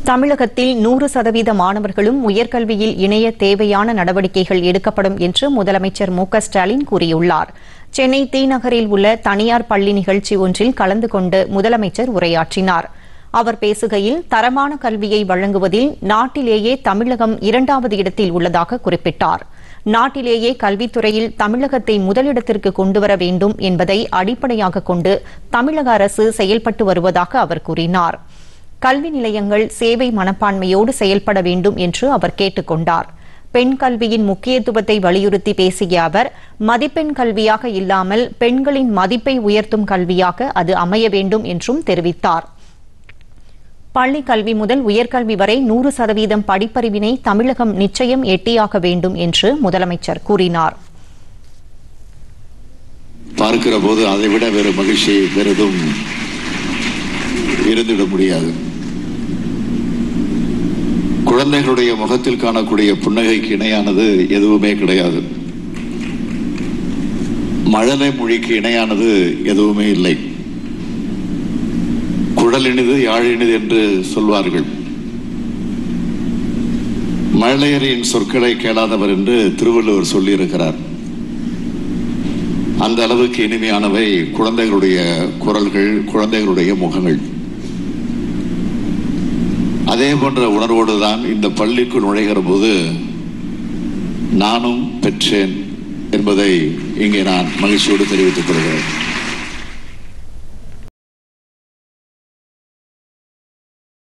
தமிழகத்தில் நூறு சதவீத மாணவர்களும் உயர்கல்வியில் இணைய தேவையான நடவடிக்கைகள் எடுக்கப்படும் என்று முதலமைச்சர் மு க ஸ்டாலின் கூறியுள்ளார் சென்னை தீநகரில் உள்ள தனியார் பள்ளி நிகழ்ச்சி ஒன்றில் கலந்து கொண்டு முதலமைச்சர் உரையாற்றினார் அவர் பேசுகையில் தரமான கல்வியை வழங்குவதில் நாட்டிலேயே தமிழகம் இரண்டாவது இடத்தில் உள்ளதாக குறிப்பிட்டார் நாட்டிலேயே கல்வித்துறையில் தமிழகத்தை முதலிடத்திற்கு கொண்டுவர வேண்டும் என்பதை அடிப்படையாக கொண்டு தமிழக அரசு செயல்பட்டு வருவதாக அவர் கூறினார் கல்வி நிலையங்கள் சேவை மனப்பான்மையோடு செயல்பட வேண்டும் என்று அவர் கேட்டுக் கொண்டார் பெண் கல்வியின் முக்கியத்துவத்தை வலியுறுத்தி பேசிய அவர் மதிப்பெண் கல்வியாக இல்லாமல் பெண்களின் மதிப்பை உயர்த்தும் கல்வியாக அது அமைய வேண்டும் என்றும் தெரிவித்தார் பள்ளி கல்வி முதல் உயர்கல்வி வரை நூறு சதவீதம் படிப்பறிவினை தமிழகம் நிச்சயம் எட்டியாக வேண்டும் என்று முதலமைச்சர் கூறினார் பார்க்கிற போது அதை விட வேறு மகிழ்ச்சி பெரிதும் இருந்திட முடியாது குழந்தைகளுடைய முகத்தில் காணக்கூடிய புன்னகைக்கு இணையானது எதுவுமே கிடையாது மழலை மொழிக்கு இணையானது எதுவுமே இல்லை குழல் இனிது யாழ் இனிது என்று சொல்வார்கள் மழலையரின் சொற்களை கேளாதவர் என்று திருவள்ளுவர் சொல்லியிருக்கிறார் அந்த அளவுக்கு இனிமையானவை குழந்தைகளுடைய குரல்கள் குழந்தைகளுடைய முகங்கள் அதே போன்ற உணர்வோடு தான் இந்த பள்ளிக்கு நுழைகிற போது நானும் பெற்றேன் என்பதை இங்கே நான் மகிழ்ச்சியோடு தெரிவித்துக் கொள்கிறேன்